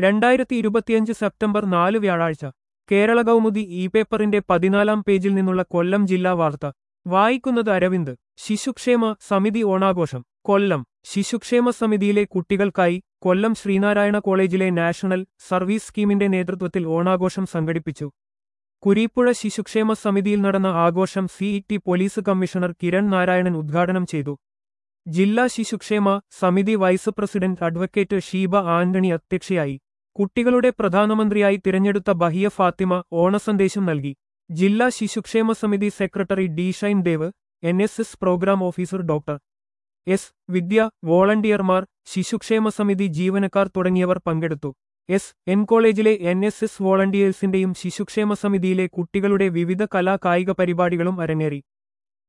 രണ്ടായിരത്തി ഇരുപത്തിയഞ്ച് സെപ്റ്റംബർ നാല് വ്യാഴാഴ്ച കേരള കൗമുദി ഇ പേപ്പറിന്റെ പതിനാലാം പേജിൽ നിന്നുള്ള കൊല്ലം ജില്ലാ വാർത്ത വായിക്കുന്നത് അരവിന്ദ് ശിശുക്ഷേമ സമിതി ഓണാഘോഷം കൊല്ലം ശിശുക്ഷേമ സമിതിയിലെ കുട്ടികൾക്കായി കൊല്ലം ശ്രീനാരായണ കോളേജിലെ നാഷണൽ സർവീസ് സ്കീമിന്റെ നേതൃത്വത്തിൽ ഓണാഘോഷം സംഘടിപ്പിച്ചു കുരീപ്പുഴ ശിശുക്ഷേമ സമിതിയിൽ നടന്ന ആഘോഷം CET police commissioner Kiran Narayanan ഉദ്ഘാടനം ചെയ്തു ജില്ലാ ശിശുക്ഷേമ സമിതി vice president advocate Sheeba Antony അധ്യക്ഷയായി കുട്ടികളുടെ പ്രധാനമന്ത്രിയായി തിരഞ്ഞെടുത്ത ബഹിയ ഫാത്തിമ ഓണസന്ദേശം നൽകി ജില്ലാ ശിശുക്ഷേമ സമിതി secretary D Shine Dev N S S programme officer doctor S Vidya വോളണ്ടിയർമാർ ശിശുക്ഷേമ സമിതി ജീവനക്കാർ തുടങ്ങിയവർ പങ്കെടുത്തു എസ് എൻ കോളേജിലെ എൻ എസ് എസ് വോളണ്ടിയേഴ്സിന്റെയും ശിശുക്ഷേമ സമിതിയിലെ കുട്ടികളുടെ വിവിധ കലാ കായിക പരിപാടികളും അരങ്ങേറി